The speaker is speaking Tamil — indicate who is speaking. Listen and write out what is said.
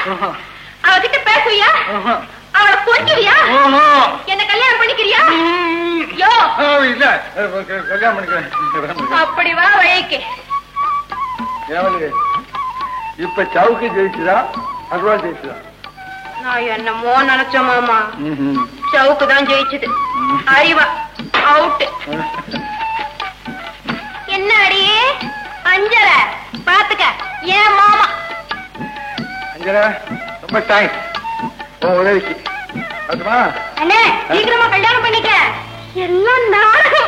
Speaker 1: அவகிட்ட பேசுவியா அவளை கொஞ்சுவியா என்ன கல்யாணம் பண்ணிக்கிறியா யோ
Speaker 2: இல்ல கல்யாணம் பண்ணிக்கிறேன் கல்யாணம் பண்ணிக்கிறேன்.
Speaker 1: அப்படி வா வழிக்கு
Speaker 2: ஏவலு, இப்ப சவுக்கு ஜெயிச்சுதா அருவா ஜெயிச்சுதா
Speaker 1: நான் என்னமோ நினைச்ச மாமா
Speaker 2: ம்ஹும்.
Speaker 1: சவுக்கு தான் ஜெயிச்சது அறிவா அவுட் என்ன அடியே அஞ்சல பாத்துக்க ஏன் மாமா
Speaker 2: அஞ்சனா ரொம்ப தேங்க்ஸ் உன் உதவிக்கு அதுமா
Speaker 1: அண்ணே சீக்கிரமா கல்யாணம் பண்ணிக்க எல்லாம் நாடகம்